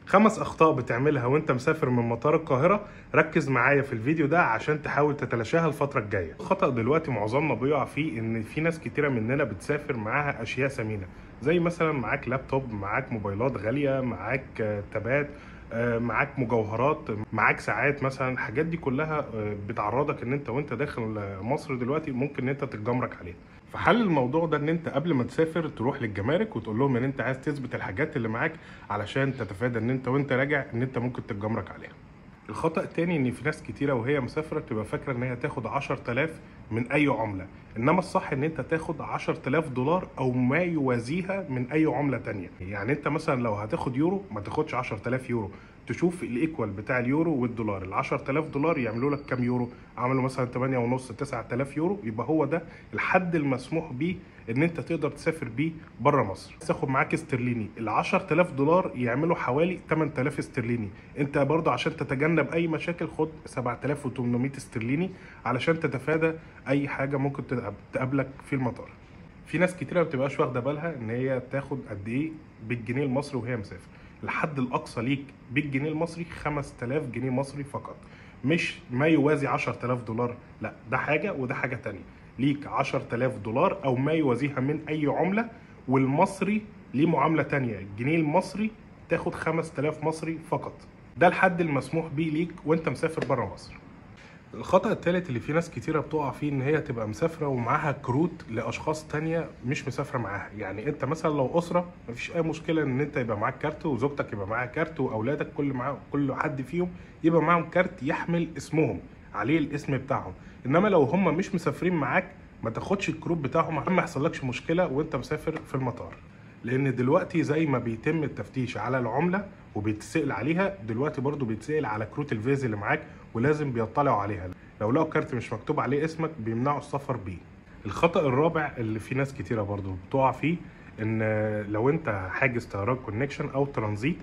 خمس اخطاء بتعملها وانت مسافر من مطار القاهره ركز معايا في الفيديو ده عشان تحاول تتلاشاها الفتره الجايه خطا دلوقتي معظمنا بيقع فيه ان في ناس كتيره مننا بتسافر معاها اشياء ثمينه زي مثلا معاك لابتوب معاك موبايلات غاليه معاك آه، تابات آه، معاك مجوهرات معاك ساعات مثلا الحاجات دي كلها آه، بتعرضك ان انت وانت داخل آه، مصر دلوقتي ممكن ان انت تتجمرك عليها فحل الموضوع ده ان انت قبل ما تسافر تروح للجمارك وتقول لهم ان انت عايز تثبت الحاجات اللي معاك علشان تتفادى ان انت وانت راجع ان انت ممكن تتجمرك عليها الخطأ التاني ان في ناس كتيرة وهي مسافرة تبقى فاكرة ان هي تاخد 10000 من اي عملة انما الصح ان انت تاخد 10000 دولار او ما يوازيها من اي عملة تانية يعني انت مثلا لو هتاخد يورو ما تاخدش 10000 يورو تشوف الايكوال بتاع اليورو والدولار ال 10000 دولار يعملوا لك كام يورو عملوا مثلا 8 ونص 9000 يورو يبقى هو ده الحد المسموح بيه ان انت تقدر تسافر بيه بره مصر تاخد معاك استرليني ال 10000 دولار يعملوا حوالي 8000 استرليني انت برضه عشان تتجنب اي مشاكل خد 7800 استرليني علشان تتفادى اي حاجه ممكن تقاب- تقابلك في المطار في ناس كتيره ما بتبقاش واخده بالها ان هي تاخد قد ايه بالجنيه المصري وهي مسافر الحد الاقصى ليك بالجنيه المصري 5000 جنيه مصري فقط مش ما يوازي 10000 دولار لا ده حاجه وده حاجه تانية ليك 10000 دولار او ما يوازيها من اي عمله والمصري ليه معامله تانية الجنيه المصري تاخد 5000 مصري فقط ده الحد المسموح بيه ليك وانت مسافر بره مصر الخطأ الثالث اللي في ناس كتيرة بتقع فيه ان هي تبقى مسافرة ومعاها كروت لاشخاص تانية مش مسافرة معاها يعني انت مثلا لو اسرة مفيش اي مشكلة ان انت يبقى معاك كارت وزوجتك يبقى معاها كارت واولادك كل معاه كل حد فيهم يبقى معاهم كارت يحمل اسمهم عليه الاسم بتاعهم انما لو هم مش مسافرين معاك ما تاخدش الكروت بتاعهم عشان ما يحصلكش مشكلة وانت مسافر في المطار لان دلوقتي زي ما بيتم التفتيش على العمله وبيتسال عليها دلوقتي برضو بيتسال على كروت الفيز اللي معاك ولازم بيطلعوا عليها لو لقوا كارت مش مكتوب عليه اسمك بيمنعوا السفر بيه الخطا الرابع اللي في ناس كتيره برضو بتقع فيه ان لو انت حاجز طيران كونكشن او ترانزيت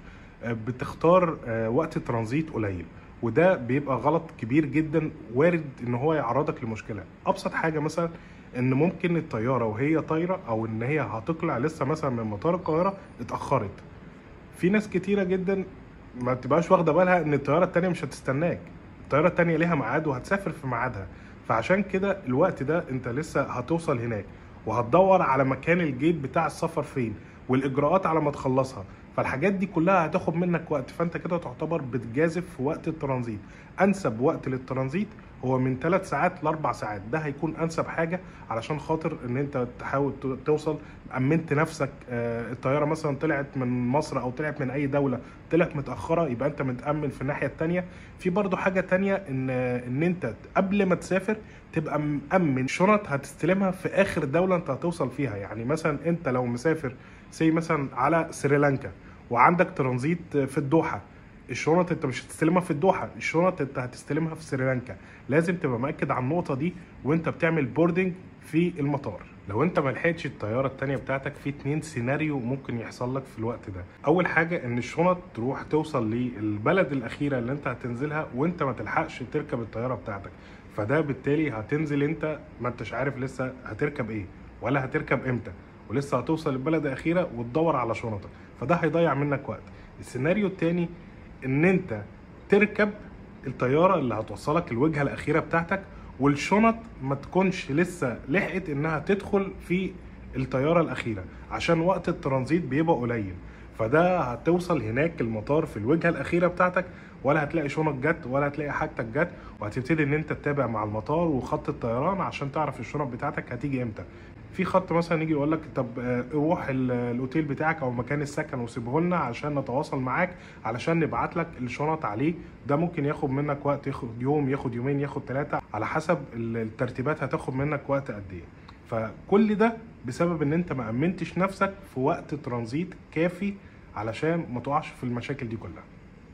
بتختار وقت ترانزيت قليل وده بيبقى غلط كبير جدا وارد ان هو يعرضك لمشكله ابسط حاجه مثلا ان ممكن الطياره وهي طايره او ان هي هتقلع لسه مثلا من مطار القاهره اتاخرت في ناس كتيره جدا ما تبقاش واخده بالها ان الطياره التانية مش هتستناك الطياره التانية ليها ميعاد وهتسافر في ميعادها فعشان كده الوقت ده انت لسه هتوصل هناك وهتدور على مكان الجيت بتاع السفر فين والاجراءات على ما تخلصها فالحاجات دي كلها هتاخد منك وقت فانت كده تعتبر بتجازف في وقت الترانزيت انسب وقت للترانزيت هو من 3 ساعات ل 4 ساعات ده هيكون انسب حاجه علشان خاطر ان انت تحاول ت- توصل امنت نفسك آه، الطياره مثلا طلعت من مصر او طلعت من اي دوله طلعت متاخره يبقى انت متامن في الناحيه التانية في برضو حاجه تانية ان ان انت قبل ما تسافر تبقى مأمن شنط هتستلمها في اخر دوله انت هتوصل فيها يعني مثلا انت لو مسافر سي مثلا على سريلانكا وعندك ترانزيت في الدوحه الشنط انت مش هتستلمها في الدوحه الشنط انت هتستلمها في سريلانكا لازم تبقى مأكد على النقطه دي وانت بتعمل بوردنج في المطار لو انت ما لحقتش الطياره التانية بتاعتك في اتنين سيناريو ممكن يحصل لك في الوقت ده اول حاجه ان الشنط تروح توصل للبلد الاخيره اللي انت هتنزلها وانت ما تلحقش تركب الطياره بتاعتك فده بالتالي هتنزل انت ما انتش عارف لسه هتركب ايه ولا هتركب امتى ولسه هتوصل البلد الاخيره وتدور على شنطك فده هيضيع منك وقت السيناريو التاني ان انت تركب الطياره اللي هتوصلك الوجهه الاخيره بتاعتك والشنط ما تكونش لسه لحقت انها تدخل في الطياره الاخيره عشان وقت الترانزيت بيبقى قليل فده هتوصل هناك المطار في الوجهه الاخيره بتاعتك ولا هتلاقي شنط جت ولا هتلاقي حاجتك جت وهتبتدي ان انت تتابع مع المطار وخط الطيران عشان تعرف الشنط بتاعتك هتيجي امتى في خط مثلا يجي يقول لك طب آه، روح ال- الاوتيل بتاعك او مكان السكن وسيبه لنا عشان نتواصل معاك علشان نبعت لك الشنط عليه ده ممكن ياخد منك وقت ياخد يوم ياخد يومين ياخد ثلاثة على حسب ال- الترتيبات هتاخد منك وقت قد ايه فكل ده بسبب ان انت ما امنتش نفسك في وقت ترانزيت كافي علشان ما تقعش في المشاكل دي كلها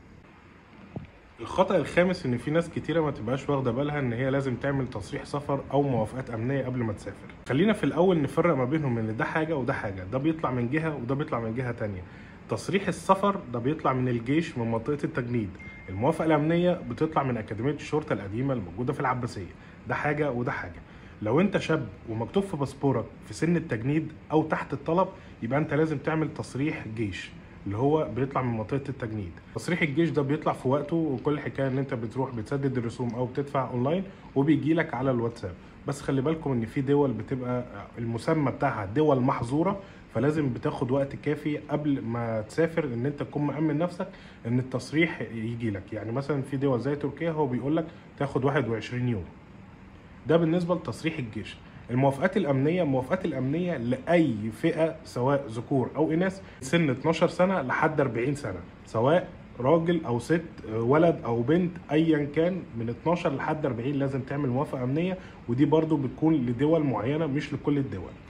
الخطأ الخامس ان في ناس كتيره ما تبقاش واخده بالها ان هي لازم تعمل تصريح سفر او موافقات امنيه قبل ما تسافر خلينا في الاول نفرق ما بينهم ان ده حاجه وده حاجه ده بيطلع من جهه وده بيطلع من جهه تانية تصريح السفر ده بيطلع من الجيش من منطقه التجنيد الموافقه الامنيه بتطلع من اكاديميه الشرطه القديمه الموجوده في العباسيه ده حاجه وده حاجه لو انت شاب ومكتوب في باسبورك في سن التجنيد او تحت الطلب يبقى انت لازم تعمل تصريح جيش اللي هو بيطلع من منطقه التجنيد تصريح الجيش ده بيطلع في وقته وكل حكايه ان انت بتروح بتسدد الرسوم او بتدفع اونلاين وبيجي لك على الواتساب بس خلي بالكم ان في دول بتبقى المسمى بتاعها دول محظوره فلازم بتاخد وقت كافي قبل ما تسافر ان انت تكون مأمن نفسك ان التصريح يجي لك يعني مثلا في دول زي تركيا هو بيقول لك تاخد 21 يوم ده بالنسبه لتصريح الجيش الموافقات الامنيه الموافقات الامنيه لاي فئه سواء ذكور او اناث سن 12 سنه لحد 40 سنه سواء راجل او ست ولد او بنت ايا كان من 12 لحد 40 لازم تعمل موافقه امنيه ودي برضو بتكون لدول معينه مش لكل الدول